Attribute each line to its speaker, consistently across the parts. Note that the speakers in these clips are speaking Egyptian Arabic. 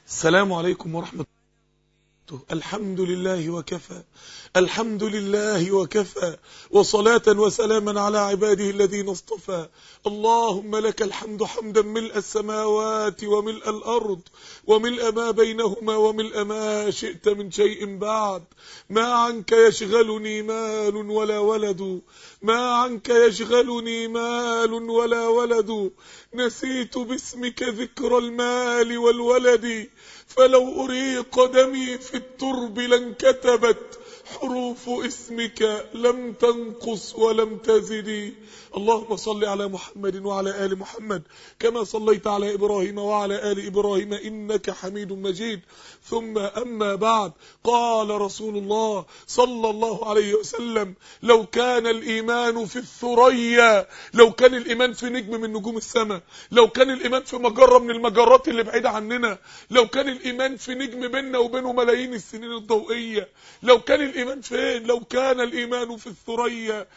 Speaker 1: السلام عليكم ورحمة الله الحمد لله وكفى الحمد لله وكفى وصلاة وسلاما على عباده الذين اصطفى اللهم لك الحمد حمدا ملء السماوات وملء الأرض وملء ما بينهما وملء ما شئت من شيء بعد ما عنك يشغلني مال ولا ولد ما عنك يشغلني مال ولا ولد نسيت باسمك ذكر المال والولد فلو أريق دمي في الترب لانكتبت حروف اسمك لم تنقص ولم تزد اللهم صل على محمد وعلى آل محمد كما صليت على إبراهيم وعلى آل إبراهيم إنك حميد مجيد ثم أما بعد قال رسول الله صلى الله عليه وسلم لو كان الإيمان في الثريا لو كان الإيمان في نجم من نجوم السماء لو كان الإيمان في مجرة من المجرات اللي بعيدة عننا لو كان الإيمان في نجم بيننا وبينه ملايين السنين الضوئية لو كان الإيمان فين لو كان الإيمان في الثريا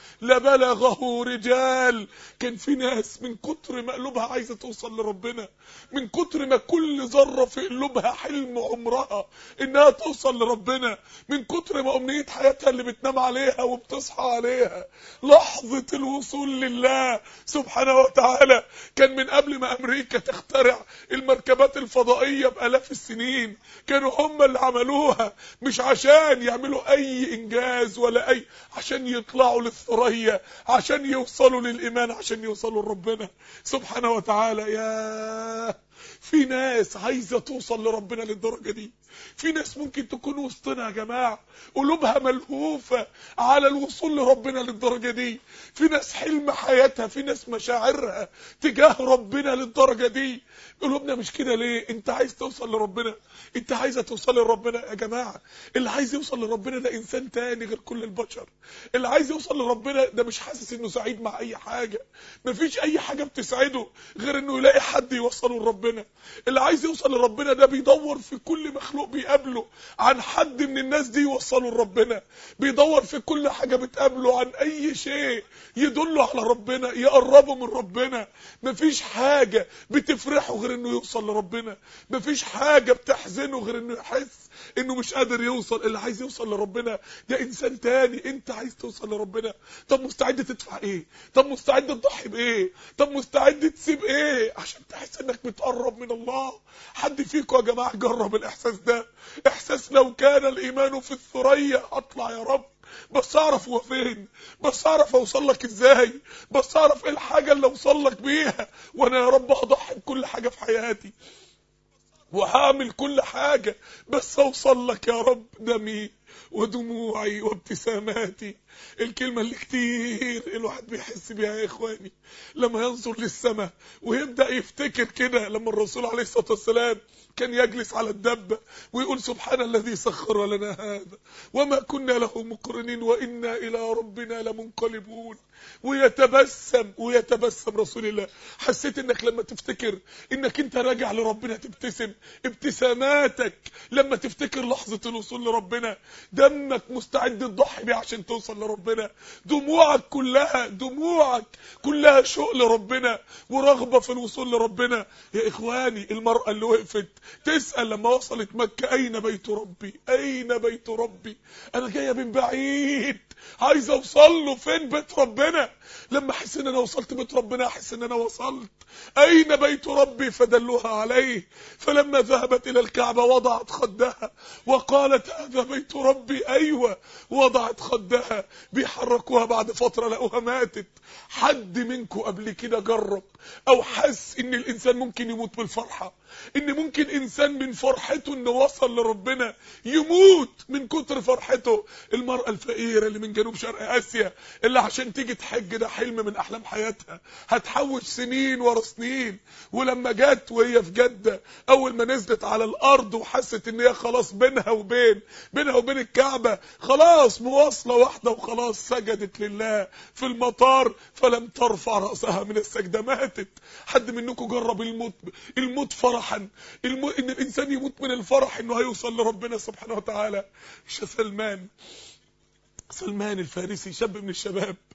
Speaker 1: لبلغه رجال كان في ناس من كتر ما قلوبها عايزة توصل لربنا من كتر ما كل ذرة في قلوبها حلم عمرها إنها توصل لربنا من كتر ما أمنية حياتها اللي بتنام عليها وبتصحى عليها لحظة الوصول لله سبحانه وتعالى كان من قبل ما أمريكا تخترع المركبات الفضائية بآلاف السنين كانوا هم اللي عملوها مش عشان يعملوا أي إنجاز ولا أي عشان يطلعوا للثريا عشان يوصلوا للإيمان عشان يوصلوا لربنا سبحانه وتعالى يا في ناس عايزة توصل لربنا للدرجة دي في ناس ممكن تكون وسطنا يا جماعة قلوبها ملهوفة على الوصول لربنا للدرجة دي في ناس حلم حياتها في ناس مشاعرها تجاه ربنا للدرجة دي قلوبنا مش كده ليه انت عايز توصل لربنا انت عايزة توصل لربنا يا جماعة اللي عايز يوصل لربنا ده انسان تاني غير كل البشر اللي عايز يوصل لربنا ده مش حاسس انه سعيد مع اي حاجة مفيش اي حاجة بتسعده غير انه يلاقي حد يوصله لربنا اللي عايز يوصل لربنا ده بيدور في كل مخلوق بيقابله عن حد من الناس دي يوصله لربنا بيدور في كل حاجة بتقابله عن اي شيء يدله على ربنا يقربه من ربنا مفيش حاجة بتفرحه غير انه يوصل لربنا مفيش حاجة بتحزنه غير انه يحس انه مش قادر يوصل اللي عايز يوصل لربنا ده انسان تاني انت عايز توصل لربنا طب مستعد تدفع ايه طب مستعد تضحي بايه طب مستعد تسيب ايه عشان تحس انك بتقرب من الله حد فيكم يا جماعه جرب الاحساس ده احساس لو كان الايمان في الثريا اطلع يا رب بس اعرف هو فين بس اعرف اوصل لك ازاي بس اعرف ايه الحاجه اللي اوصل لك بيها وانا يا رب هضحي بكل حاجه في حياتي وهعمل كل حاجة بس اوصل لك يا رب دمي ودموعي وابتساماتي الكلمة اللي كتير الواحد بيحس بيها يا اخواني لما ينظر للسماء ويبدأ يفتكر كده لما الرسول عليه الصلاة والسلام كان يجلس على الدبة ويقول سبحان الذي سخر لنا هذا وما كنا له مقرنين وإنا إلى ربنا لمنقلبون ويتبسم ويتبسم رسول الله حسيت انك لما تفتكر انك انت راجع لربنا تبتسم ابتساماتك لما تفتكر لحظة الوصول لربنا دمك مستعد تضحي بيه عشان توصل لربنا دموعك كلها دموعك كلها شوق لربنا ورغبة في الوصول لربنا يا اخواني المرأة اللي وقفت تسأل لما وصلت مكة اين بيت ربي اين بيت ربي انا جاية من بعيد عايز اوصل له فين بيت ربنا لما احس ان انا وصلت بيت ربنا احس ان انا وصلت اين بيت ربي فدلوها عليه فلما ذهبت الى الكعبة وضعت خدها وقالت هذا بيت ربي ايوه وضعت خدها بيحركوها بعد فترة لقوها ماتت حد منكم قبل كده جرب او حس ان الانسان ممكن يموت بالفرحة ان ممكن انسان من فرحته انه وصل لربنا يموت من كتر فرحته المرأة الفقيرة اللي من جنوب شرق اسيا اللي عشان تيجي تحج ده حلم من احلام حياتها هتحوش سنين ورا سنين ولما جت وهي في جدة اول ما نزلت على الارض وحست ان هي خلاص بينها وبين بينها وبين الكعبة خلاص مواصلة واحدة وخلاص سجدت لله في المطار فلم ترفع رأسها من السجدة ماتت حد منكم جرب الموت الموت فرحا الم... ان الانسان يموت من الفرح انه هيوصل لربنا سبحانه وتعالى مش سلمان سلمان الفارسي شاب من الشباب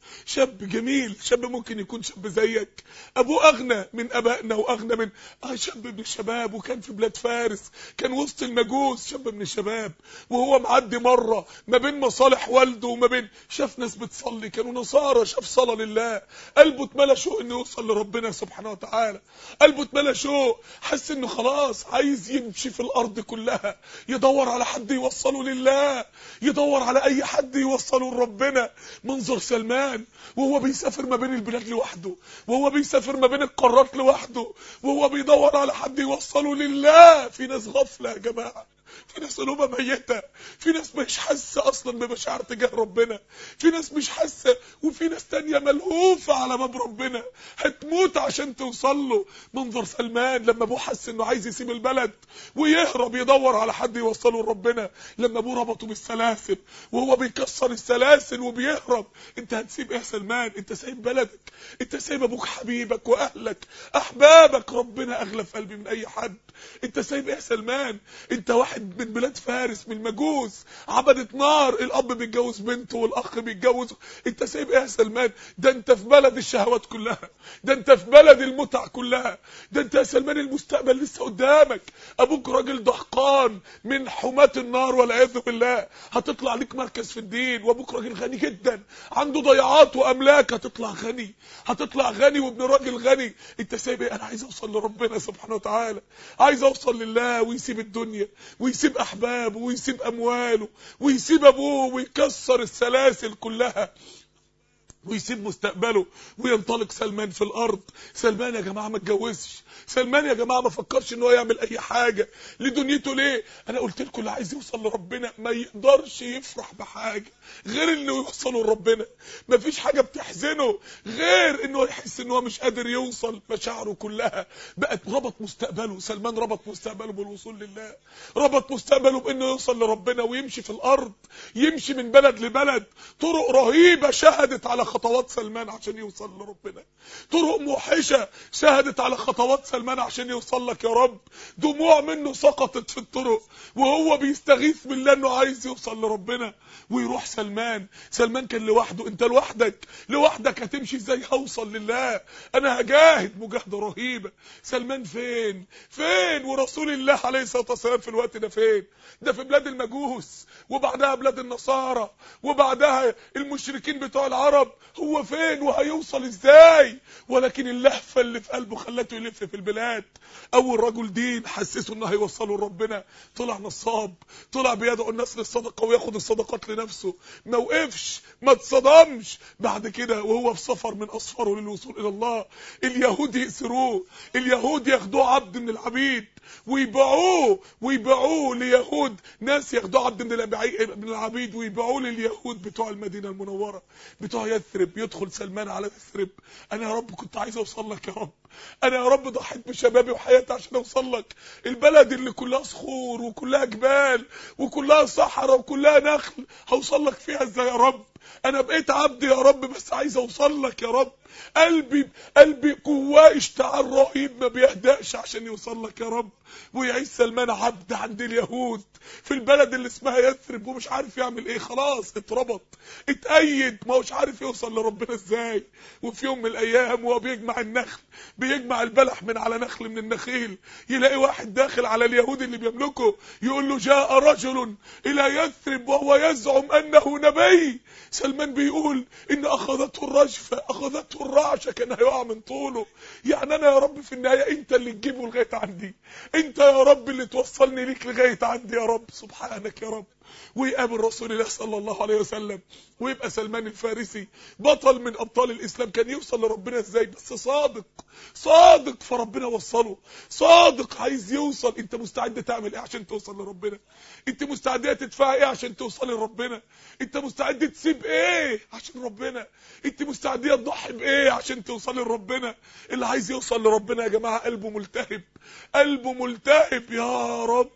Speaker 1: شاب جميل شاب ممكن يكون شاب زيك ابوه اغنى من ابائنا واغنى من اه شاب من الشباب وكان في بلاد فارس كان وسط المجوس شاب من الشباب وهو معدي مره ما بين مصالح والده وما بين شاف ناس بتصلي كانوا نصارى شاف صلاه لله قلبه اتملى شوق انه يوصل لربنا سبحانه وتعالى قلبه اتملى شوق حس انه خلاص عايز يمشي في الارض كلها يدور على حد يوصله لله يدور على اي حد يوصله لربنا منظر سلمان وهو بيسافر ما بين البلاد لوحده وهو بيسافر ما بين القارات لوحده وهو بيدور على حد يوصله لله في ناس غفله يا جماعه في ناس قلوبها ميتة في ناس مش حاسة أصلا بمشاعر تجاه ربنا في ناس مش حاسة وفي ناس تانية ملهوفة على باب ربنا هتموت عشان توصل له منظر سلمان لما أبوه حس إنه عايز يسيب البلد ويهرب يدور على حد يوصله لربنا لما أبوه ربطه بالسلاسل وهو بيكسر السلاسل وبيهرب أنت هتسيب إيه يا سلمان أنت سايب بلدك أنت سايب أبوك حبيبك وأهلك أحبابك ربنا أغلى في قلبي من أي حد أنت سايب إيه يا سلمان أنت واحد من بلاد فارس من المجوس عبدة نار الاب بيتجوز بنته والاخ بيتجوز انت سايب ايه يا سلمان ده انت في بلد الشهوات كلها ده انت في بلد المتع كلها ده انت يا سلمان المستقبل لسه قدامك ابوك راجل دهقان من حماة النار والعياذ بالله هتطلع ليك مركز في الدين وابوك راجل غني جدا عنده ضيعات واملاك هتطلع غني هتطلع غني وابن راجل غني انت سايب ايه انا عايز اوصل لربنا سبحانه وتعالى عايز اوصل لله ويسيب الدنيا ويسيب احبابه ويسيب امواله ويسيب ابوه ويكسر السلاسل كلها ويسيب مستقبله وينطلق سلمان في الارض سلمان يا جماعه ما اتجوزش سلمان يا جماعه ما فكرش ان هو يعمل اي حاجه لدنيته ليه انا قلت لكم اللي عايز يوصل لربنا ما يقدرش يفرح بحاجه غير انه يوصله لربنا ما فيش حاجه بتحزنه غير انه يحس ان هو مش قادر يوصل مشاعره كلها بقت ربط مستقبله سلمان ربط مستقبله بالوصول لله ربط مستقبله بانه يوصل لربنا ويمشي في الارض يمشي من بلد لبلد طرق رهيبه شهدت على خطوات سلمان عشان يوصل لربنا طرق موحشه شهدت على خطوات سلمان عشان يوصل لك يا رب دموع منه سقطت في الطرق وهو بيستغيث بالله انه عايز يوصل لربنا ويروح سلمان سلمان كان لوحده انت لوحدك لوحدك هتمشي ازاي هوصل لله انا هجاهد مجاهده رهيبه سلمان فين فين ورسول الله عليه الصلاه والسلام في الوقت ده فين ده في بلاد المجوس وبعدها بلاد النصارى وبعدها المشركين بتوع العرب هو فين وهيوصل ازاي ولكن اللهفه اللي في قلبه خلته يلف في البلاد اول رجل دين حسسه انه هيوصله لربنا طلع نصاب طلع بيدعو الناس للصدقه وياخد الصدقات لنفسه ما وقفش ما اتصدمش بعد كده وهو في سفر من اسفاره للوصول الى الله اليهود يأسروه اليهود ياخدوه عبد من العبيد ويبيعوه ويبيعوه ليهود ناس ياخدوه عبد من من العبيد ويبيعوه لليهود بتوع المدينه المنوره بتوع يثرب يدخل سلمان على يثرب انا يا رب كنت عايز اوصل لك يا رب انا يا رب ضحيت بشبابي وحياتي عشان اوصل لك البلد اللي كلها صخور وكلها جبال وكلها صحراء وكلها نخل هوصل لك فيها ازاي يا رب انا بقيت عبد يا رب بس عايز اوصل لك يا رب قلبي قلبي جواه اشتعال رهيب ما بيهدأش عشان يوصل لك يا رب ويعيش سلمان عبد عند اليهود في البلد اللي اسمها يثرب ومش عارف يعمل ايه خلاص اتربط اتأيد ما هوش عارف يوصل لربنا ازاي وفي يوم من الايام وهو بيجمع النخل بيجمع البلح من على نخل من النخيل يلاقي واحد داخل على اليهود اللي بيملكه يقول له جاء رجل الى يثرب وهو يزعم انه نبي سلمان بيقول ان اخذته الرجفه اخذته الرعشه كان هيقع من طوله يعني انا يا رب في النهايه انت اللي تجيبه لغايه عندي انت يا رب اللي توصلني ليك لغايه عندي يا رب سبحانك يا رب ويقابل رسول الله صلى الله عليه وسلم ويبقى سلمان الفارسي بطل من ابطال الاسلام كان يوصل لربنا ازاي بس صادق صادق فربنا وصله صادق عايز يوصل انت مستعد تعمل ايه عشان توصل لربنا انت مستعد تدفع ايه عشان توصل لربنا انت مستعد تسيب ايه عشان ربنا انت مستعد تضحي بايه عشان توصل لربنا اللي عايز يوصل لربنا يا جماعه قلبه ملتهب قلبه ملتهب يا رب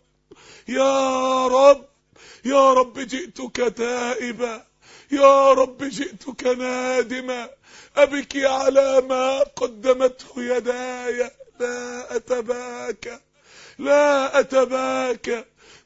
Speaker 1: يا رب يا رب جئتك تائبا يا رب جئتك نادما أبكي على ما قدمته يداي لا أتباكى لا أتباكى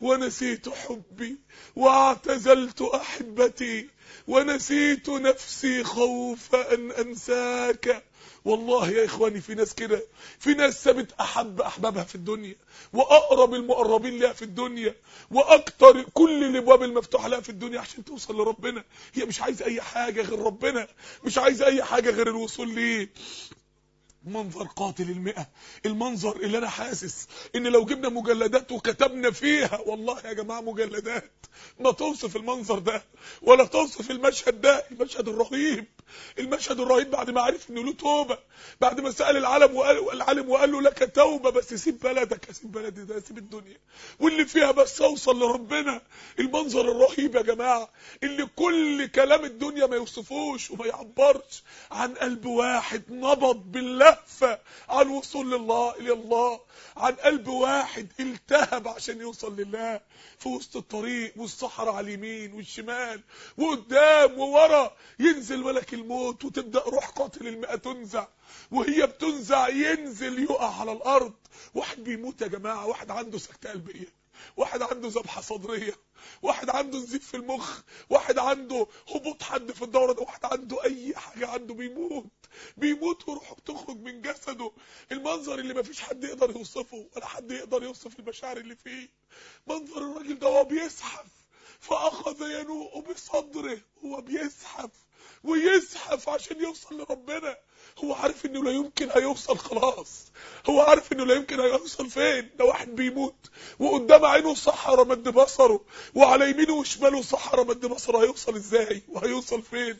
Speaker 1: ونسيت حبي واعتزلت احبتي ونسيت نفسي خوف ان انساك والله يا اخواني في ناس كده في ناس سابت احب احبابها في الدنيا واقرب المقربين لها في الدنيا واكتر كل الابواب المفتوحه لها في الدنيا عشان توصل لربنا هي مش عايزه اي حاجه غير ربنا مش عايزه اي حاجه غير الوصول ليه منظر قاتل المئة المنظر اللي انا حاسس ان لو جبنا مجلدات وكتبنا فيها والله يا جماعة مجلدات ما توصف المنظر ده ولا توصف المشهد ده المشهد الرهيب المشهد الرهيب بعد ما عرف انه له توبة بعد ما سأل العالم وقال العالم وقال له لك توبة بس سيب بلدك سيب بلدي ده سيب الدنيا واللي فيها بس اوصل لربنا المنظر الرهيب يا جماعة اللي كل كلام الدنيا ما يوصفوش وما يعبرش عن قلب واحد نبض باللهفة عن وصول لله الى الله عن قلب واحد التهب عشان يوصل لله في وسط الطريق والصحراء على اليمين والشمال وقدام وورا ينزل ملك الموت وتبدأ روح قاتل المئة تنزع وهي بتنزع ينزل يقع على الارض واحد بيموت يا جماعة واحد عنده سكتة قلبية واحد عنده ذبحة صدرية واحد عنده نزيف في المخ واحد عنده هبوط حد في الدورة واحد عنده اي حاجة عنده بيموت بيموت وروحه بتخرج من جسده المنظر اللي مفيش حد يقدر يوصفه ولا حد يقدر يوصف المشاعر اللي فيه منظر الراجل ده وهو بيزحف فاخذ ينوء بصدره هو بيزحف ويزحف عشان يوصل لربنا هو عارف انه لا يمكن هيوصل خلاص هو عارف انه لا يمكن هيوصل فين ده واحد بيموت وقدام عينه صحراء مد بصره وعلى يمينه وشماله صحراء مد بصره هيوصل ازاي وهيوصل فين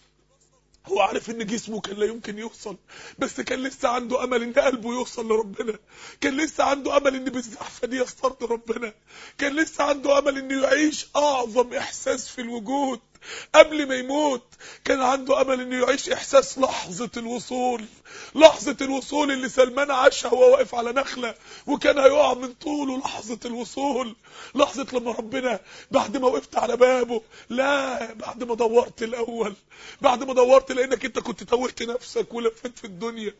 Speaker 1: هو عارف ان جسمه كان لا يمكن يوصل بس كان لسه عنده امل ان قلبه يوصل لربنا كان لسه عنده امل ان بالزحفه دي يسترضي ربنا كان لسه عنده امل انه يعيش اعظم احساس في الوجود قبل ما يموت كان عنده امل انه يعيش احساس لحظة الوصول لحظة الوصول اللي سلمان عاشها وهو واقف على نخلة وكان هيقع من طوله لحظة الوصول لحظة لما ربنا بعد ما وقفت على بابه لا بعد ما دورت الاول بعد ما دورت لانك انت كنت توهت نفسك ولفت في الدنيا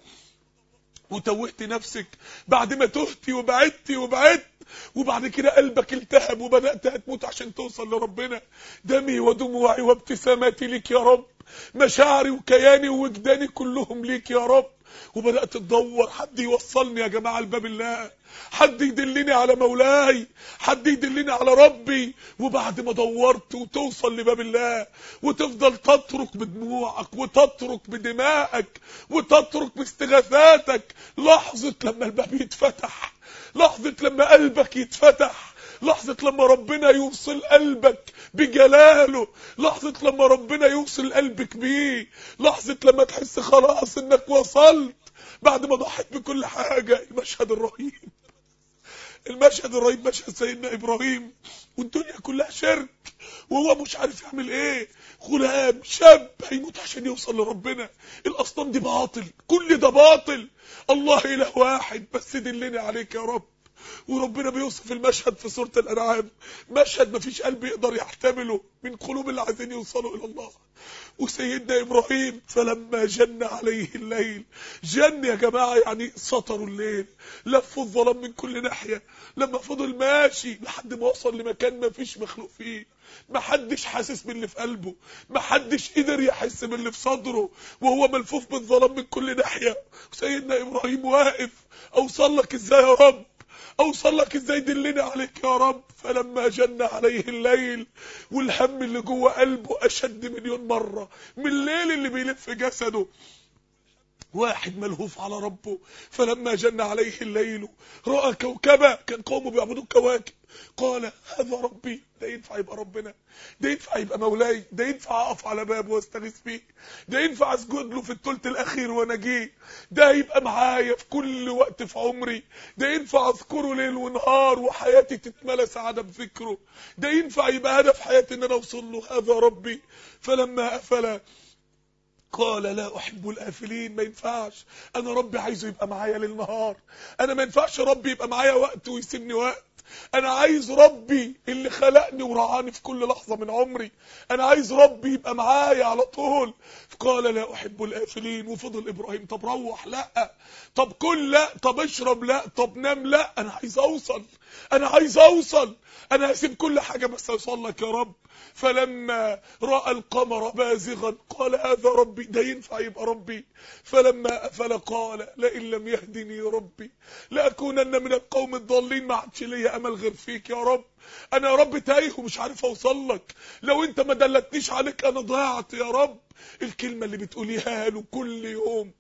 Speaker 1: وتوهت نفسك بعد ما تهتي وبعدتي وبعدت وبعد كده قلبك التهب وبدأت هتموت عشان توصل لربنا دمي ودموعي وابتساماتي ليك يا رب مشاعري وكياني ووجداني كلهم ليك يا رب وبدأت تدور حد يوصلني يا جماعة لباب الله حد يدلني على مولاي حد يدلني على ربي وبعد ما دورت وتوصل لباب الله وتفضل تترك بدموعك وتترك بدمائك وتترك باستغاثاتك لحظة لما الباب يتفتح لحظة لما قلبك يتفتح لحظة لما ربنا يوصل قلبك بجلاله لحظة لما ربنا يوصل قلبك بيه لحظة لما تحس خلاص انك وصلت بعد ما ضحيت بكل حاجة المشهد الرهيب المشهد الرهيب مشهد سيدنا ابراهيم والدنيا كلها شرك وهو مش عارف يعمل ايه غلام شاب هيموت عشان يوصل لربنا الاصنام دي باطل كل ده باطل الله اله واحد بس دلني عليك يا رب وربنا بيوصف المشهد في سورة الأنعام مشهد مفيش قلب يقدر يحتمله من قلوب اللي عايزين يوصلوا إلى الله وسيدنا إبراهيم فلما جن عليه الليل جن يا جماعة يعني سطروا الليل لفوا الظلام من كل ناحية لما فضل ماشي لحد ما وصل لمكان مفيش مخلوق فيه محدش حاسس باللي في قلبه محدش قدر يحس باللي في صدره وهو ملفوف بالظلام من كل ناحية سيدنا إبراهيم واقف أوصل لك إزاي يا رب اوصل لك ازاي دلني عليك يا رب فلما جن عليه الليل والهم اللي جوه قلبه اشد مليون مرة من الليل اللي بيلف جسده واحد ملهوف على ربه فلما جن عليه الليل رأى كوكبا كان قومه بيعبدوا الكواكب قال هذا ربي ده ينفع يبقى ربنا ده ينفع يبقى مولاي ده ينفع اقف على بابه واستغيث بيه ده ينفع اسجد له في الثلث الاخير واناجيه ده يبقى معايا في كل وقت في عمري ده ينفع اذكره ليل ونهار وحياتي تتملى سعاده بذكره ده ينفع يبقى هدف حياتي ان انا اوصل له هذا ربي فلما افل قال لا احب الافلين ما ينفعش انا ربي عايزه يبقى معايا ليل نهار انا ما ينفعش ربي يبقى معايا وقت ويسيبني وقت انا عايز ربي اللي خلقني ورعاني في كل لحظة من عمري انا عايز ربي يبقى معايا على طول قال لا احب الافلين وفضل ابراهيم طب روح لا طب كل لا طب اشرب لا طب نام لا انا عايز اوصل انا عايز اوصل انا هسيب كل حاجة بس اوصل لك يا رب فلما رأى القمر بازغا قال هذا ربي ده ينفع يبقى ربي فلما أفل قال لئن لم يهدني ربي لأكونن من القوم الضالين ما عادش ليا أمل غير فيك يا رب أنا يا رب تايه ومش عارف أوصل لك لو أنت ما دلتنيش عليك أنا ضيعت يا رب الكلمة اللي بتقوليها له كل يوم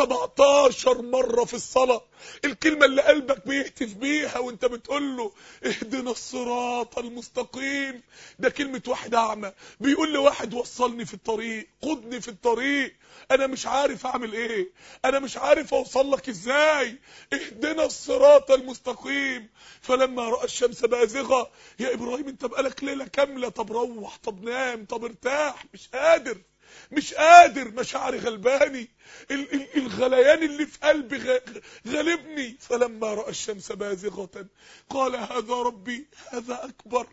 Speaker 1: 17 مرة في الصلاة الكلمة اللي قلبك بيهتف بيها وانت بتقول له اهدنا الصراط المستقيم ده كلمة واحد أعمى بيقول لواحد وصلني في الطريق قدني في الطريق انا مش عارف اعمل ايه انا مش عارف اوصل لك ازاي اهدنا الصراط المستقيم فلما راى الشمس بازغه يا ابراهيم انت بقالك ليله كامله طب روح طب نام طب ارتاح مش قادر مش قادر مشاعري غلباني ال- ال- الغليان اللي في قلبي غ- غلبني فلما راى الشمس بازغه قال هذا ربي هذا اكبر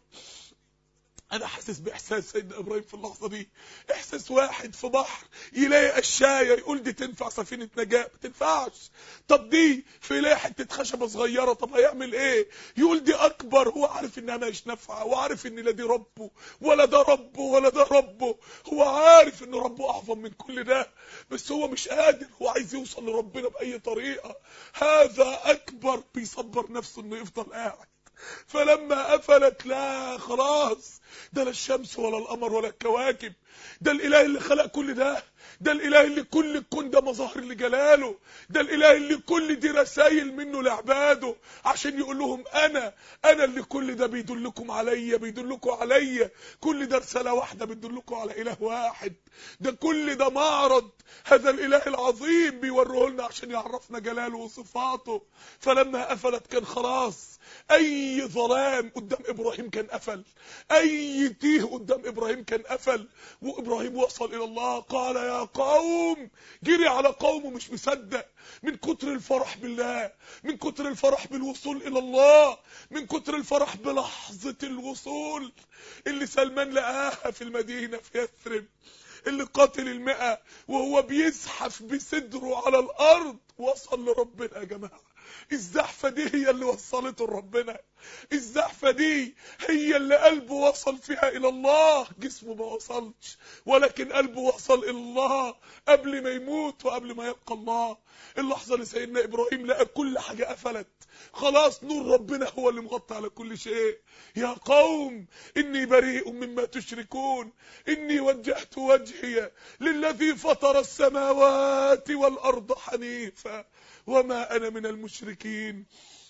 Speaker 1: انا حاسس باحساس سيدنا ابراهيم في اللحظه دي احساس واحد في بحر يلاقي قشايه يقول دي تنفع سفينه نجاه ما تنفعش طب دي في يلاقي حته خشبه صغيره طب هيعمل ايه يقول دي اكبر هو عارف انها مش نافعه وعارف ان لا دي ربه ولا ده ربه ولا ده ربه هو عارف ان ربه اعظم من كل ده بس هو مش قادر هو عايز يوصل لربنا باي طريقه هذا اكبر بيصبر نفسه انه يفضل قاعد فلما قفلت لا خلاص ده لا الشمس ولا القمر ولا الكواكب ده الاله اللي خلق كل ده ده الاله اللي كل الكون ده مظاهر لجلاله ده الاله اللي كل دي رسائل منه لعباده عشان يقول لهم انا انا اللي كل ده بيدلكم عليا بيدلكم عليا كل ده رساله واحده بتدلكم على اله واحد ده كل ده معرض هذا الاله العظيم بيوريه لنا عشان يعرفنا جلاله وصفاته فلما قفلت كان خلاص اي ظلام قدام ابراهيم كان قفل اي تيه قدام ابراهيم كان قفل وابراهيم وصل الى الله قال يا قوم جري على قومه مش مصدق من كتر الفرح بالله من كتر الفرح بالوصول الى الله من كتر الفرح بلحظة الوصول اللي سلمان لقاها في المدينة في يثرب اللي قاتل المئة وهو بيزحف بصدره على الارض وصل لربنا يا جماعه الزحفة دي هي اللي وصلته لربنا الزحفة دي هي اللي قلبه وصل فيها إلى الله جسمه ما وصلش ولكن قلبه وصل إلى الله قبل ما يموت وقبل ما يلقى الله اللحظة اللي سيدنا إبراهيم لقى كل حاجة قفلت خلاص نور ربنا هو اللي مغطى على كل شيء يا قوم إني بريء مما تشركون إني وجهت وجهي للذي فطر السماوات والأرض حنيفا وما أنا من المشركين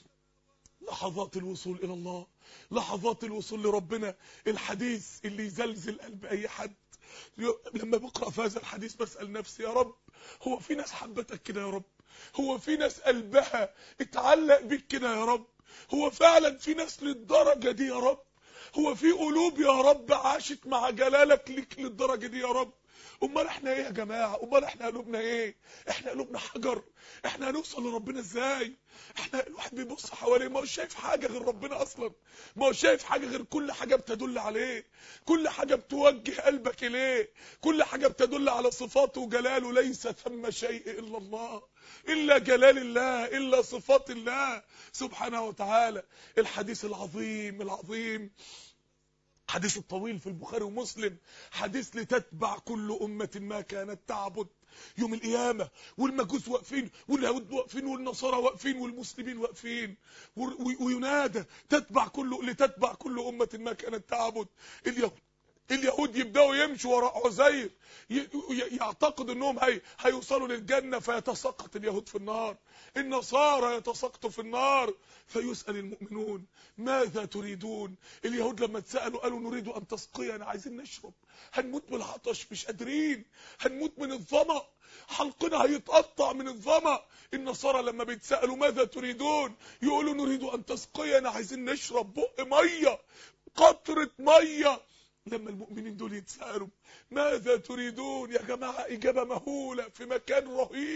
Speaker 1: لحظات الوصول إلى الله لحظات الوصول لربنا الحديث اللي يزلزل قلب أي حد لما بقرأ في هذا الحديث بسأل نفسي يا رب هو في ناس حبتك كده يا رب هو في ناس قلبها اتعلق بيك كده يا رب هو فعلا في ناس للدرجة دي يا رب هو في قلوب يا رب عاشت مع جلالك ليك للدرجة دي يا رب امال احنا ايه يا جماعه امال احنا قلوبنا ايه احنا قلوبنا حجر احنا هنوصل لربنا ازاي احنا الواحد بيبص حواليه ما هو شايف حاجه غير ربنا اصلا ما هو شايف حاجه غير كل حاجه بتدل عليه كل حاجه بتوجه قلبك اليه كل حاجه بتدل على صفاته وجلاله ليس ثم شيء الا الله الا جلال الله الا صفات الله سبحانه وتعالى الحديث العظيم العظيم حديث الطويل في البخاري ومسلم حديث لتتبع كل أمة ما كانت تعبد يوم القيامة والمجوس واقفين واليهود واقفين والنصارى واقفين والمسلمين واقفين وينادى تتبع كل لتتبع كل أمة ما كانت تعبد اليهود اليهود يبداوا يمشوا وراء عزير يعتقد انهم هي هيوصلوا للجنه فيتساقط اليهود في النار النصارى يتساقطوا في النار فيسال المؤمنون ماذا تريدون اليهود لما اتسالوا قالوا نريد ان تسقينا عايزين نشرب هنموت بالعطش مش قادرين هنموت من الظما حلقنا هيتقطع من الظما النصارى لما بيتسالوا ماذا تريدون يقولوا نريد ان تسقينا عايزين نشرب بق ميه قطره ميه لما المؤمنين دول يتسألوا ماذا تريدون يا جماعة إجابة مهولة في مكان رهيب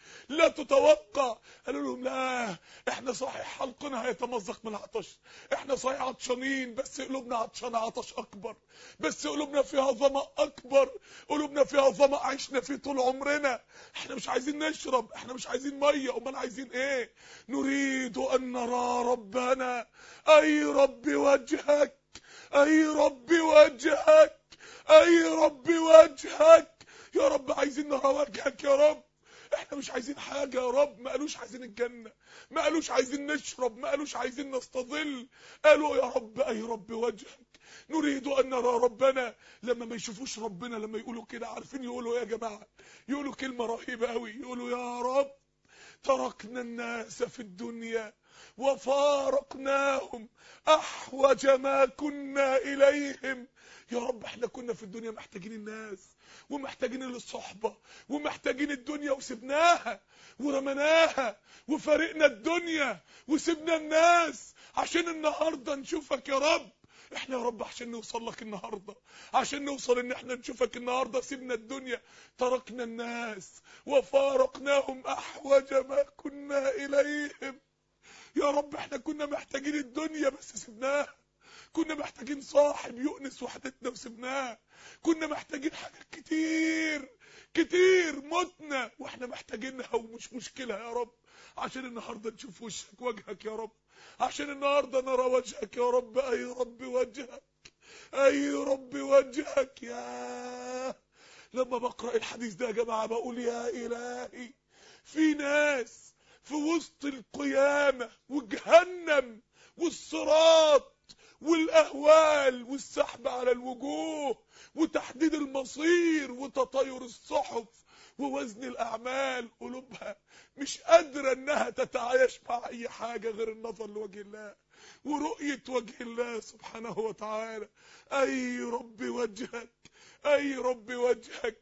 Speaker 1: لا تتوقع قالوا لهم لا احنا صحيح حلقنا هيتمزق من العطش احنا صحيح عطشانين بس قلوبنا عطشانه عطش اكبر بس قلوبنا فيها ظما اكبر قلوبنا فيها ظما عشنا فيه طول عمرنا احنا مش عايزين نشرب احنا مش عايزين ميه امال عايزين ايه نريد ان نرى ربنا اي رب وجهك اي رب وجهك اي رب وجهك يا رب عايزين نرى وجهك يا رب احنا مش عايزين حاجة يا رب ما قالوش عايزين الجنة ما قالوش عايزين نشرب ما قالوش عايزين نستظل قالوا يا رب اي رب وجهك نريد ان نرى ربنا لما ما يشوفوش ربنا لما يقولوا كده عارفين يقولوا يا جماعة يقولوا كلمة رهيبة قوي يقولوا يا رب تركنا الناس في الدنيا وفارقناهم احوج ما كنا اليهم يا رب احنا كنا في الدنيا محتاجين الناس ومحتاجين الصحبة ومحتاجين الدنيا وسبناها ورمناها وفارقنا الدنيا وسبنا الناس عشان النهاردة نشوفك يا رب احنا يا رب عشان نوصل لك النهاردة عشان نوصل ان احنا نشوفك النهاردة سيبنا الدنيا تركنا الناس وفارقناهم احوج ما كنا اليهم يا رب احنا كنا محتاجين الدنيا بس سبناها كنا محتاجين صاحب يؤنس وحدتنا وسبناه كنا محتاجين حاجات كتير كتير متنا واحنا محتاجينها ومش مشكلة يا رب عشان النهاردة نشوف وشك وجهك يا رب عشان النهاردة نرى وجهك يا رب اي رب وجهك اي رب وجهك يا لما بقرأ الحديث ده يا جماعة بقول يا الهي في ناس في وسط القيامة وجهنم والصراط والاهوال والسحب على الوجوه وتحديد المصير وتطاير الصحف ووزن الاعمال قلوبها مش قادره انها تتعايش مع اي حاجه غير النظر لوجه الله ورؤيه وجه الله سبحانه وتعالى اي رب وجهك اي رب وجهك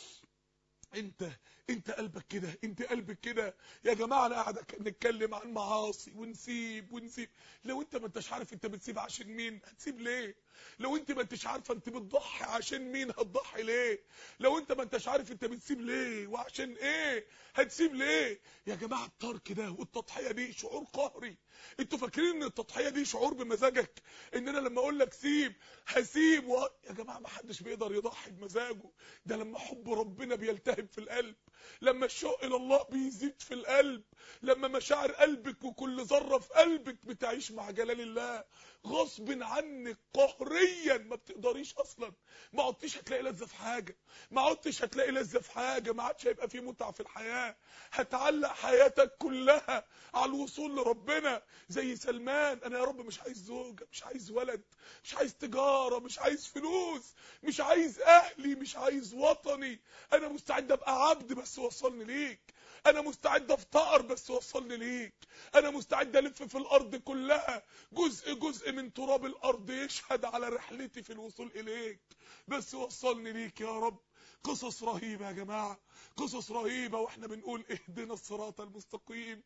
Speaker 1: انت انت قلبك كده انت قلبك كده يا جماعه انا قاعد نتكلم عن معاصي ونسيب ونسيب لو انت ما انتش عارف انت بتسيب عشان مين هتسيب ليه لو انت ما انتش عارفه انت بتضحي عشان مين هتضحي ليه لو انت ما انتش عارف انت بتسيب ليه وعشان ايه هتسيب ليه يا جماعه الترك ده والتضحيه دي شعور قهري انتوا فاكرين ان التضحيه دي شعور بمزاجك ان انا لما اقول لك سيب هسيب و... يا جماعه ما حدش بيقدر يضحي بمزاجه ده لما حب ربنا بيلتهب في القلب لما الشوق الى الله بيزيد في القلب لما مشاعر قلبك وكل ذره في قلبك بتعيش مع جلال الله غصب عنك قهريا ما بتقدريش اصلا ما عدتش هتلاقي لذه في حاجه ما عدتش هتلاقي لذه في حاجه ما عادش هيبقى في متعه في الحياه هتعلق حياتك كلها على الوصول لربنا زي سلمان انا يا رب مش عايز زوجه مش عايز ولد مش عايز تجاره مش عايز فلوس مش عايز اهلي مش عايز وطني انا مستعد ابقى عبد بس وصلني ليك انا مستعد افتقر بس وصلني ليك انا مستعد الف في الارض كلها جزء جزء من تراب الارض يشهد على رحلتي في الوصول اليك بس وصلني ليك يا رب قصص رهيبة يا جماعة قصص رهيبة واحنا بنقول اهدنا الصراط المستقيم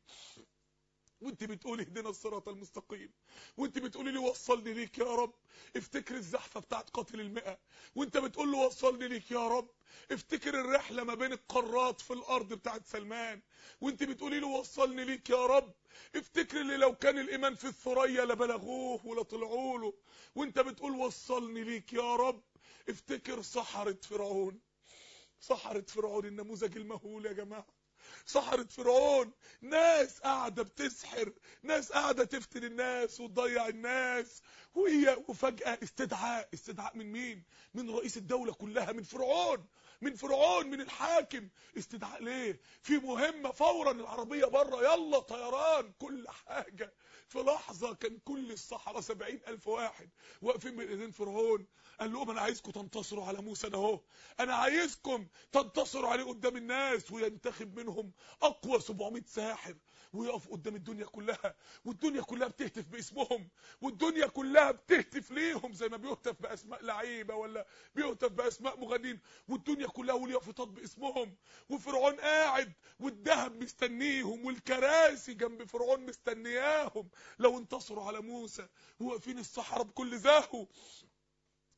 Speaker 1: وانت بتقول اهدنا الصراط المستقيم وانت بتقولي لي وصلني ليك يا رب افتكر الزحفة بتاعت قاتل المئة وانت بتقول له وصلني ليك يا رب افتكر الرحلة ما بين القارات في الارض بتاعت سلمان وانت بتقولي له وصلني ليك يا رب افتكر اللي لو كان الايمان في الثريا لبلغوه ولا طلعوا له وانت بتقول وصلني ليك يا رب افتكر سحرة فرعون سحرة فرعون النموذج المهول يا جماعه سحرة فرعون ناس قاعدة بتسحر ناس قاعدة تفتن الناس وتضيع الناس وهي وفجأة استدعاء استدعاء من مين من رئيس الدولة كلها من فرعون من فرعون من الحاكم استدعاء ليه في مهمة فورا العربية بره يلا طيران كل حاجة في لحظة كان كل الصحراء سبعين ألف واحد واقفين من ايدين فرعون قال لهم انا عايزكم تنتصروا على موسى ده اهو انا عايزكم تنتصروا عليه قدام الناس وينتخب منهم اقوى 700 ساحر ويقف قدام الدنيا كلها والدنيا كلها بتهتف باسمهم والدنيا كلها بتهتف ليهم زي ما بيهتف باسماء لعيبه ولا بيهتف باسماء مغنين والدنيا كلها واليافطات باسمهم وفرعون قاعد والذهب مستنيهم والكراسي جنب فرعون مستنياهم لو انتصروا على موسى وواقفين الصحراء بكل زهو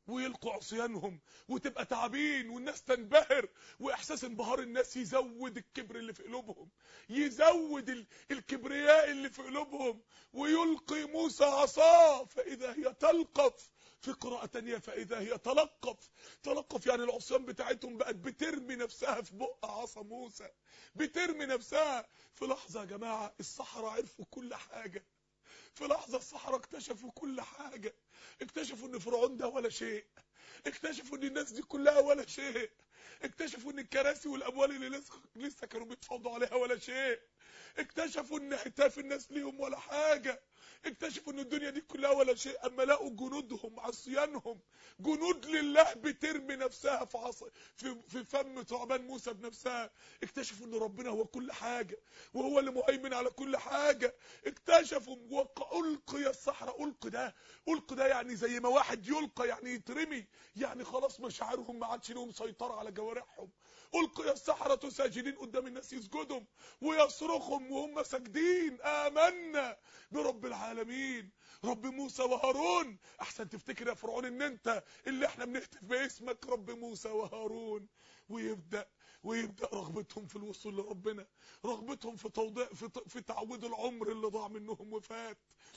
Speaker 1: ويلقوا عصيانهم وتبقى تعابين والناس تنبهر واحساس انبهار الناس يزود الكبر اللي في قلوبهم يزود ال- الكبرياء اللي في قلوبهم ويلقي موسى عصاه فاذا هي تلقف في قراءة تانية فإذا هي تلقف تلقف يعني العصيان بتاعتهم بقت بترمي نفسها في بق عصا موسى بترمي نفسها في لحظة يا جماعة الصحراء عرفوا كل حاجة في لحظة الصحراء اكتشفوا كل حاجة اكتشفوا ان فرعون ده ولا شيء اكتشفوا ان الناس دي كلها ولا شيء اكتشفوا ان الكراسي والاموال اللي لسه لسه كانوا بيتفاوضوا عليها ولا شيء اكتشفوا ان هتاف الناس ليهم ولا حاجة اكتشفوا ان الدنيا دي كلها ولا شيء اما لقوا جنودهم عصيانهم جنود لله بترمي نفسها في عصا في, في فم ثعبان موسى بنفسها اكتشفوا ان ربنا هو كل حاجة وهو اللي مهيمن على كل حاجة اكتشفوا وق- القي الصحراء القي ده القي ده يعني زي ما واحد يلقى يعني يترمي يعني خلاص مشاعرهم ما عادش لهم سيطرة على جوارحهم القي السحرة ساجدين قدام الناس يسجدهم ويصرخهم وهم ساجدين آمنا برب العالمين رب موسى وهارون احسن تفتكر يا فرعون ان انت اللي احنا بنهتف باسمك رب موسى وهارون ويبدأ ويبدأ رغبتهم في الوصول لربنا رغبتهم في توضيع في, ت- في تعويض العمر اللي ضاع منهم وفات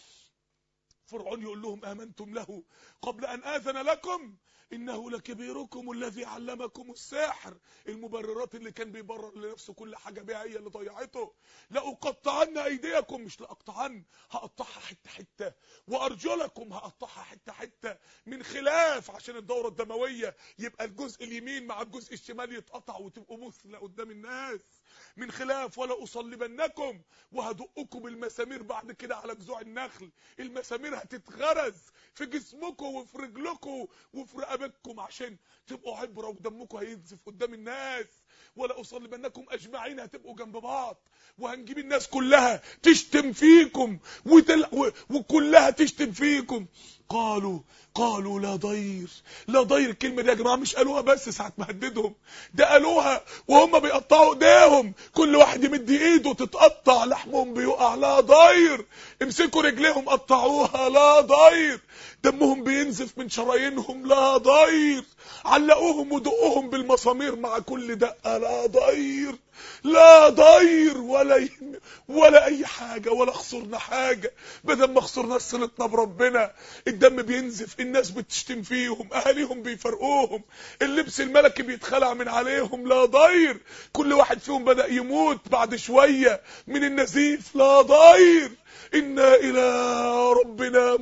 Speaker 1: فرعون يقول لهم آمنتم له قبل أن آذن لكم إنه لكبيركم الذي علمكم السحر المبررات اللي كان بيبرر لنفسه كل حاجة بيها هي اللي ضيعته لأقطعن أيديكم مش لأقطعن هقطعها حتة حتة وأرجلكم هقطعها حتة حتة من خلاف عشان الدورة الدموية يبقى الجزء اليمين مع الجزء الشمال يتقطع وتبقوا مثلى قدام الناس من خلاف ولا أصلبنكم وهدقكم المسامير بعد كده على جذوع النخل المسامير هتتغرز في جسمكم وفي رجلكم وفي رقبتكم عشان تبقوا عبرة ودمكم هينزف قدام الناس ولا أصلبنكم أجمعين هتبقوا جنب بعض وهنجيب الناس كلها تشتم فيكم وتل... و... وكلها تشتم فيكم قالوا قالوا لا ضير لا ضير الكلمة دي يا جماعة مش قالوها بس ساعة ما هددهم ده قالوها وهم بيقطعوا ايديهم كل واحد يمد ايده تتقطع لحمهم بيقع لا ضير امسكوا رجليهم قطعوها لا ضير دمهم بينزف من شرايينهم لا ضير علقوهم ودقوهم بالمسامير مع كل دقة لا ضير لا ضير ولا يهم ولا اي حاجة ولا خسرنا حاجة بدل ما خسرنا صلتنا بربنا الدم بينزف الناس بتشتم فيهم اهاليهم بيفرقوهم اللبس الملكي بيتخلع من عليهم لا ضير كل واحد فيهم بدأ يموت بعد شوية من النزيف لا ضير إنا إلى ربنا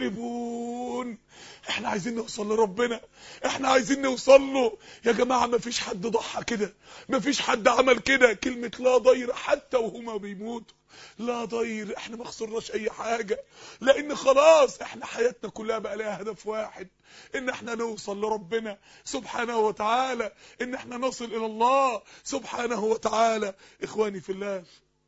Speaker 1: منقلبون احنا عايزين نوصل لربنا احنا عايزين نوصل له يا جماعة ما فيش حد ضحى كده ما فيش حد عمل كده كلمة لا ضير حتى وهما بيموتوا لا ضير احنا ما خسرناش اي حاجة لان خلاص احنا حياتنا كلها بقى لها هدف واحد ان احنا نوصل لربنا سبحانه وتعالى ان احنا نصل الى الله سبحانه وتعالى اخواني في الله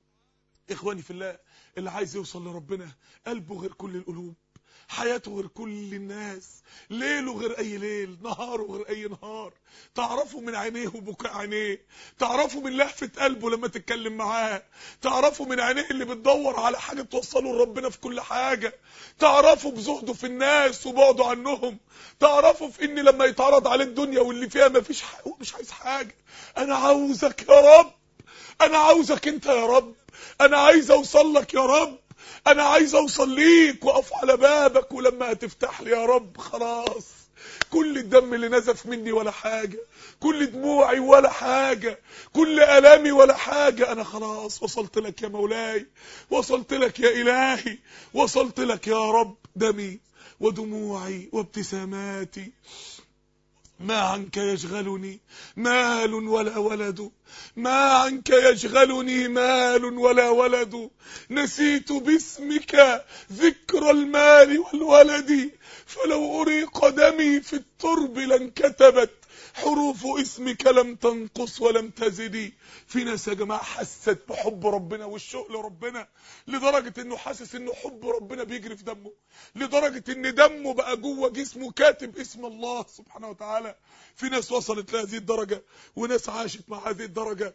Speaker 1: اخواني في الله اللي عايز يوصل لربنا قلبه غير كل القلوب حياته غير كل الناس ليله غير اي ليل نهاره غير اي نهار تعرفوا من عينيه وبكاء عينيه تعرفوا من لهفة قلبه لما تتكلم معاه تعرفوا من عينيه اللي بتدور على حاجة توصله لربنا في كل حاجة تعرفوا بزهده في الناس وبعده عنهم تعرفوا في ان لما يتعرض عليه الدنيا واللي فيها مفيش حاجة هو مش عايز حاجة انا عاوزك يا رب انا عاوزك انت يا رب انا عايز اوصل لك يا رب انا عايز اوصل ليك واقف على بابك ولما هتفتح لي يا رب خلاص كل الدم اللي نزف مني ولا حاجة كل دموعي ولا حاجة كل ألامي ولا حاجة أنا خلاص وصلت لك يا مولاي وصلت لك يا إلهي وصلت لك يا رب دمي ودموعي وابتساماتي ما عنك يشغلني مال ولا ولد ما عنك يشغلني مال ولا ولد نسيت باسمك ذكر المال والولد فلو أريق دمي في الترب لانكتبت حروف اسمك لم تنقص ولم تزدي في ناس يا جماعة حست بحب ربنا والشوق لربنا لدرجة انه حاسس انه حب ربنا بيجري في دمه لدرجة ان دمه بقى جوه جسمه كاتب اسم الله سبحانه وتعالى في ناس وصلت لهذه الدرجة وناس عاشت مع هذه الدرجة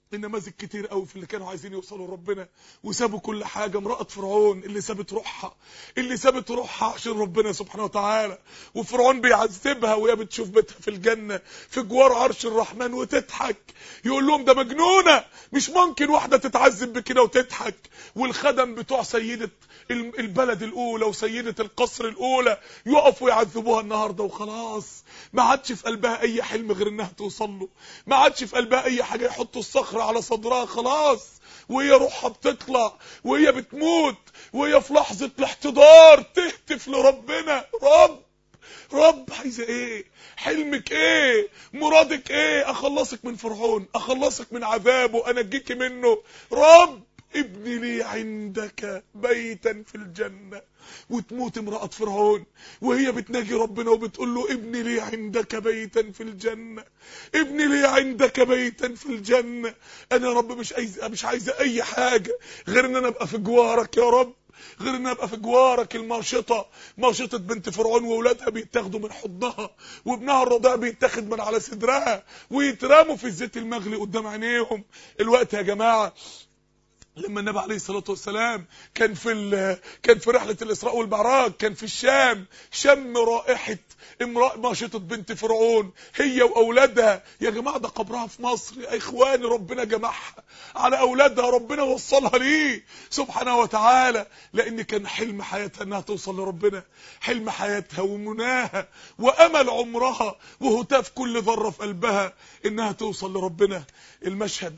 Speaker 1: النماذج كتير قوي في اللي كانوا عايزين يوصلوا لربنا وسابوا كل حاجة امرأة فرعون اللي سابت روحها اللي سابت روحها عشان ربنا سبحانه وتعالى وفرعون بيعذبها وهي بتشوف بيتها في الجنة في جوار عرش الرحمن وتضحك يقول لهم ده مجنونة مش ممكن واحدة تتعذب بكده وتضحك والخدم بتوع سيدة البلد الأولى وسيدة القصر الأولى يقفوا يعذبوها النهاردة وخلاص ما عادش في قلبها أي حلم غير إنها توصل له ما عادش في قلبها أي حاجة يحطوا الصخرة على صدرها خلاص وهي روحها بتطلع وهي بتموت وهي في لحظة الاحتضار تهتف لربنا رب رب عايزه ايه حلمك ايه مرادك ايه اخلصك من فرعون اخلصك من عذابه انجيك منه رب ابني لي عندك بيتا في الجنة وتموت امرأة فرعون وهي بتناجي ربنا وبتقول له ابني لي عندك بيتا في الجنة ابني لي عندك بيتا في الجنة انا يا رب مش عايزه مش عايزه اي حاجة غير ان انا ابقى في جوارك يا رب غير ان ابقى في جوارك الماشطه ماشطه بنت فرعون واولادها بيتاخدوا من حضنها وابنها الرضيع بيتاخد من على صدرها ويترموا في الزيت المغلي قدام عينيهم الوقت يا جماعه لما النبي عليه الصلاه والسلام كان في كان في رحله الاسراء والمعراج كان في الشام شم رائحه امراه ماشطه بنت فرعون هي واولادها يا جماعه ده قبرها في مصر يا اخواني ربنا جمعها على اولادها ربنا وصلها ليه سبحانه وتعالى لان كان حلم حياتها انها توصل لربنا حلم حياتها ومناها وامل عمرها وهتاف كل ذره في قلبها انها توصل لربنا المشهد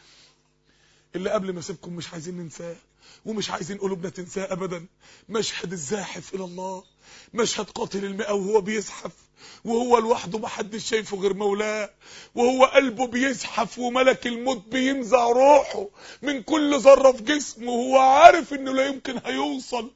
Speaker 1: اللي قبل ما اسيبكم مش عايزين ننساه ومش عايزين قلوبنا تنساه ابدا مشهد الزاحف الى الله مشهد قاتل المئة وهو بيزحف وهو لوحده محدش شايفه غير مولاه وهو قلبه بيزحف وملك الموت بينزع روحه من كل ذره في جسمه وهو عارف انه لا يمكن هيوصل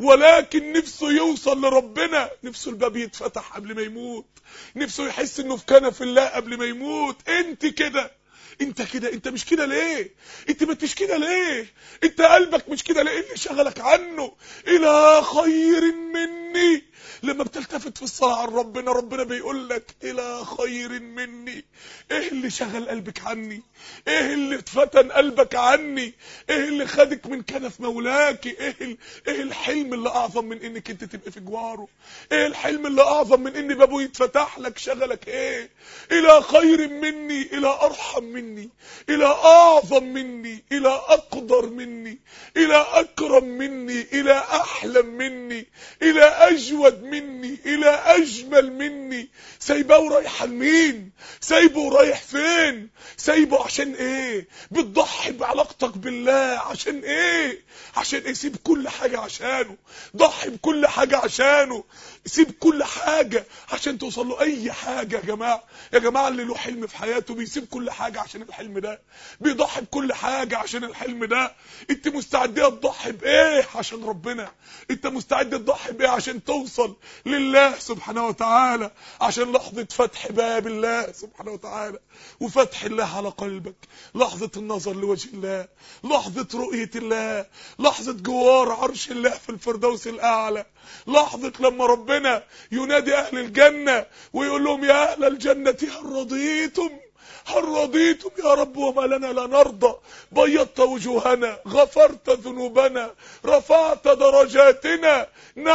Speaker 1: ولكن نفسه يوصل لربنا نفسه الباب يتفتح قبل ما يموت نفسه يحس انه في كنف الله قبل ما يموت انت كده انت كده انت مش كده ليه انت ما انتش كده ليه انت قلبك مش كده ليه ايه اللي شغلك عنه الى خير مني لما بتلتفت في الصلاة عن ربنا ربنا بيقول لك الى خير مني ايه اللي شغل قلبك عني ايه اللي اتفتن قلبك عني ايه اللي خدك من كنف مولاك ايه ال... ايه الحلم اللي اعظم من انك انت تبقى في جواره ايه الحلم اللي اعظم من ان بابه يتفتح لك شغلك ايه الى خير مني الى ارحم مني الى اعظم مني الى اقدر مني الى اكرم مني الى احلم مني الى اجود مني الى اجمل مني سايبه ورايحه لمين سايبه ورايح فين سايبه عشان ايه بتضحي بعلاقتك بالله عشان ايه عشان ايه سيب كل حاجه عشانه ضحي بكل حاجه عشانه سيب كل حاجه عشان توصل له اي حاجه يا جماعه يا جماعه اللي له حلم في حياته بيسيب كل حاجه عشان الحلم ده بيضحي بكل حاجه عشان الحلم ده انت مستعديه تضحي بايه عشان ربنا انت مستعد تضحي بايه عشان توصل لله سبحانه وتعالى عشان لحظه فتح باب الله سبحانه وتعالى وفتح الله على قلبك لحظه النظر لوجه الله لحظه رؤيه الله لحظه جوار عرش الله في الفردوس الاعلى لحظه لما ربنا ينادي اهل الجنه ويقول لهم يا اهل الجنه هل رضيتم هل رضيتم يا رب وما لنا لا نرضى بيضت وجوهنا غفرت ذنوبنا رفعت درجاتنا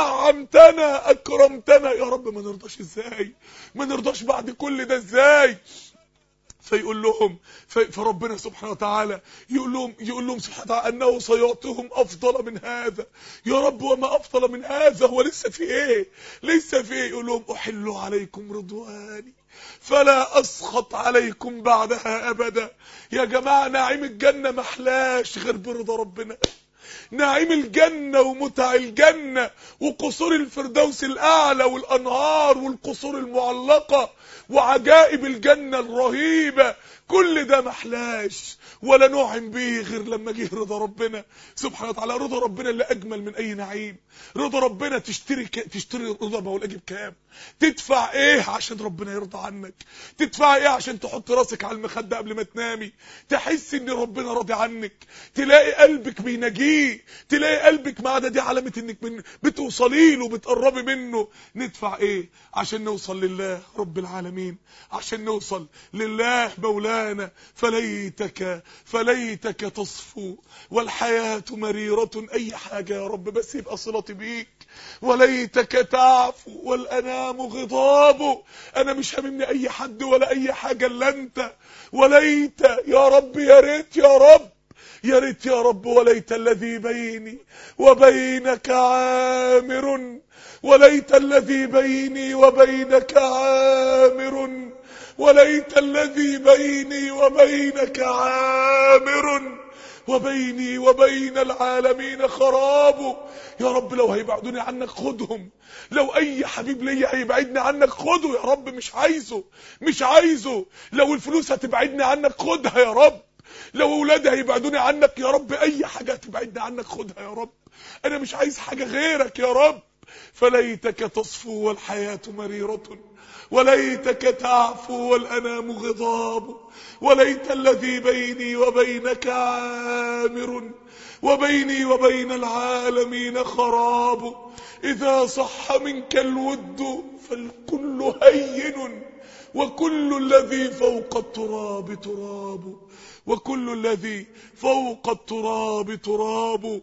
Speaker 1: نعمتنا اكرمتنا يا رب ما نرضاش ازاي ما نرضاش بعد كل ده ازاي فيقول لهم فربنا سبحانه وتعالى يقول لهم يقول لهم سبحانه وتعالى انه سيعطيهم افضل من هذا يا رب وما افضل من هذا هو لسه في ايه لسه في ايه يقول لهم احل عليكم رضواني فلا اسخط عليكم بعدها ابدا يا جماعه نعيم الجنه محلاش غير برضا ربنا نعيم الجنة ومتع الجنة وقصور الفردوس الأعلى والأنهار والقصور المعلقة وعجائب الجنة الرهيبة كل ده محلاش ولا نعم به غير لما جه رضا ربنا سبحانه وتعالى رضا ربنا اللي اجمل من اي نعيم رضا ربنا تشتري ك... تشتري رضا مولاك بكام تدفع ايه عشان ربنا يرضى عنك تدفع ايه عشان تحط راسك على المخده قبل ما تنامي تحس ان ربنا راضي عنك تلاقي قلبك بيناجيه بيه تلاقي قلبك مع ده دي علامة انك من بتوصلي له بتقربي منه ندفع ايه عشان نوصل لله رب العالمين عشان نوصل لله مولانا فليتك فليتك تصفو والحياة مريرة اي حاجة يا رب بس يبقى صلتي بيك وليتك تعفو والانام غضاب انا مش هاممني اي حد ولا اي حاجة الا انت وليت يا رب يا ريت يا رب يا ريت يا رب وليت الذي بيني وبينك عامر وليت الذي بيني وبينك عامر وليت الذي بيني وبينك عامر وبيني وبين العالمين خراب يا رب لو هيبعدوني عنك خدهم لو اي حبيب ليا هيبعدني عنك خده يا رب مش عايزه مش عايزه لو الفلوس هتبعدني عنك خدها يا رب لو اولادي هيبعدوني عنك يا رب اي حاجه هتبعدني عنك خدها يا رب انا مش عايز حاجه غيرك يا رب فليتك تصفو والحياه مريره وليتك تعفو والانام غضاب وليت الذي بيني وبينك عامر وبيني وبين العالمين خراب اذا صح منك الود فالكل هين وكل الذي فوق التراب تراب وكل الذي فوق التراب تراب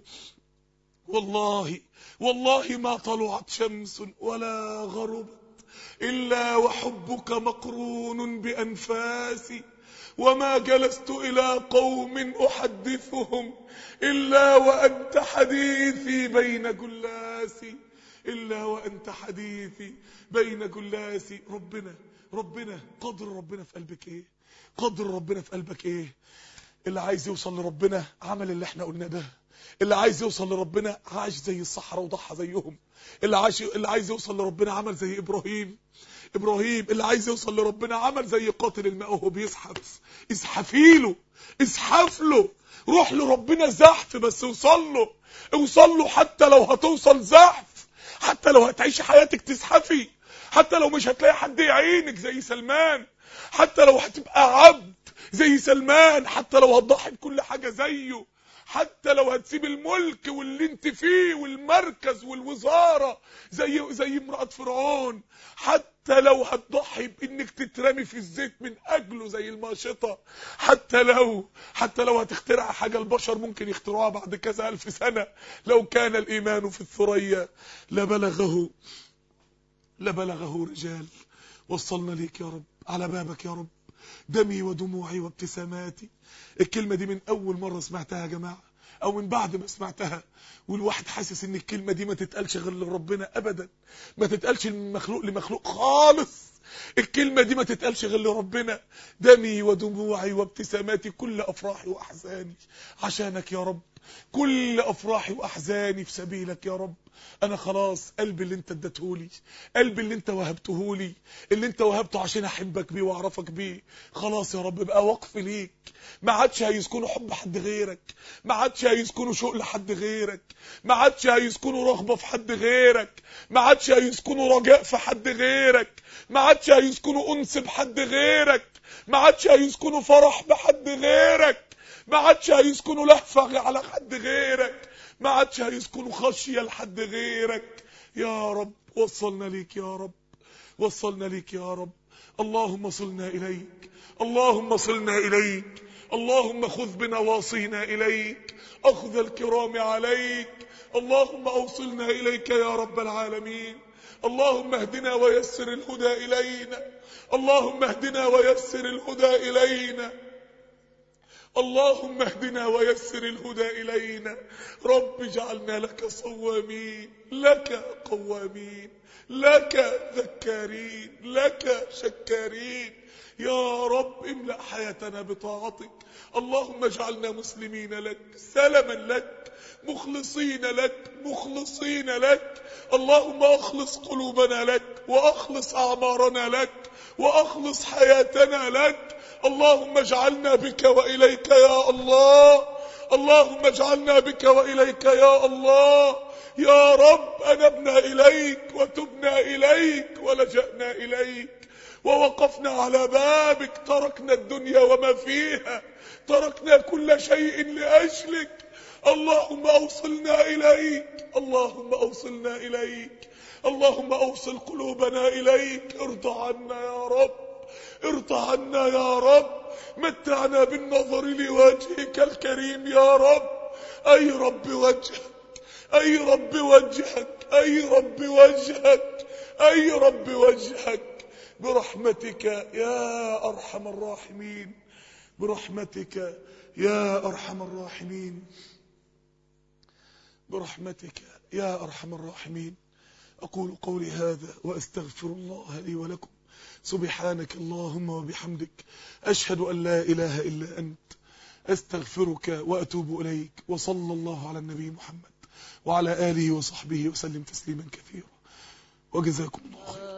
Speaker 1: والله والله ما طلعت شمس ولا غربت إلا وحبك مقرون بأنفاسي وما جلست إلى قوم أحدثهم إلا وأنت حديثي بين جلاسي إلا وأنت حديثي بين جلاسي ربنا ربنا قدر ربنا في قلبك إيه قدر ربنا في قلبك إيه اللي عايز يوصل لربنا عمل اللي احنا قلنا ده اللي عايز يوصل لربنا عاش زي الصحراء وضحى زيهم اللي عايز اللي عايز يوصل لربنا عمل زي ابراهيم ابراهيم اللي عايز يوصل لربنا عمل زي قاتل الماء وهو بيزحف ازحفي له ازحف له روح لربنا زحف بس اوصل له اوصل له حتى لو هتوصل زحف حتى لو هتعيش حياتك تزحفي حتى لو مش هتلاقي حد يعينك زي سلمان حتى لو هتبقى عبد زي سلمان حتى لو هتضحي بكل حاجة زيه حتى لو هتسيب الملك واللي انت فيه والمركز والوزارة زي زي امرأة فرعون حتى لو هتضحي بانك تترمي في الزيت من اجله زي الماشطة حتى لو حتى لو هتخترع حاجة البشر ممكن يخترعوها بعد كذا الف سنة لو كان الايمان في الثريا لبلغه لبلغه رجال وصلنا ليك يا رب على بابك يا رب دمي ودموعي وابتساماتي الكلمة دي من أول مرة سمعتها يا جماعة أو من بعد ما سمعتها والواحد حاسس إن الكلمة دي ما تتقالش غير لربنا أبدا ما تتقالش من مخلوق لمخلوق خالص الكلمة دي ما تتقالش غير لربنا دمي ودموعي وابتساماتي كل أفراحي وأحزاني عشانك يا رب كل أفراحي وأحزاني في سبيلك يا رب انا خلاص قلبي اللي انت اديتهولي قلبي اللي انت وهبتهولي اللي انت وهبته عشان احبك بيه واعرفك بيه خلاص يا رب بقى وقف ليك ما عادش هيسكنوا حب حد غيرك ما عادش هيسكنوا شوق لحد غيرك ما عادش هيسكنوا رغبه في حد غيرك ما عادش هيسكنوا رجاء في حد غيرك ما عادش هيسكنوا انس بحد غيرك ما عادش هيسكنوا فرح بحد غيرك ما عادش هيسكنوا لهفه على حد غيرك ما عادش هيسكنوا خشية لحد غيرك يا رب وصلنا ليك يا رب وصلنا ليك يا رب اللهم صلنا إليك اللهم صلنا إليك اللهم خذ بنواصينا إليك أخذ الكرام عليك اللهم أوصلنا إليك يا رب العالمين اللهم اهدنا ويسر الهدى إلينا اللهم اهدنا ويسر الهدى إلينا اللهم اهدنا ويسر الهدى إلينا رب اجعلنا لك صوامين لك قوامين لك ذكارين لك شكارين يا رب املأ حياتنا بطاعتك اللهم اجعلنا مسلمين لك سلما لك مخلصين لك مخلصين لك اللهم اخلص قلوبنا لك واخلص اعمارنا لك واخلص حياتنا لك اللهم اجعلنا بك واليك يا الله اللهم اجعلنا بك واليك يا الله يا رب انبنا اليك وتبنا اليك ولجأنا اليك ووقفنا على بابك تركنا الدنيا وما فيها تركنا كل شيء لاجلك اللهم أوصلنا إليك اللهم أوصلنا إليك اللهم أوصل قلوبنا إليك ارضى عنا يا رب ارضى عنا يا رب متعنا بالنظر لوجهك الكريم يا رب أي رب وجهك أي رب وجهك أي رب وجهك أي رب وجهك برحمتك يا أرحم الراحمين برحمتك يا أرحم الراحمين برحمتك يا أرحم الراحمين أقول قولي هذا وأستغفر الله لي ولكم سبحانك اللهم وبحمدك أشهد أن لا إله إلا أنت أستغفرك وأتوب إليك وصلى الله على النبي محمد وعلى آله وصحبه وسلم تسليما كثيرا وجزاكم الله خيرا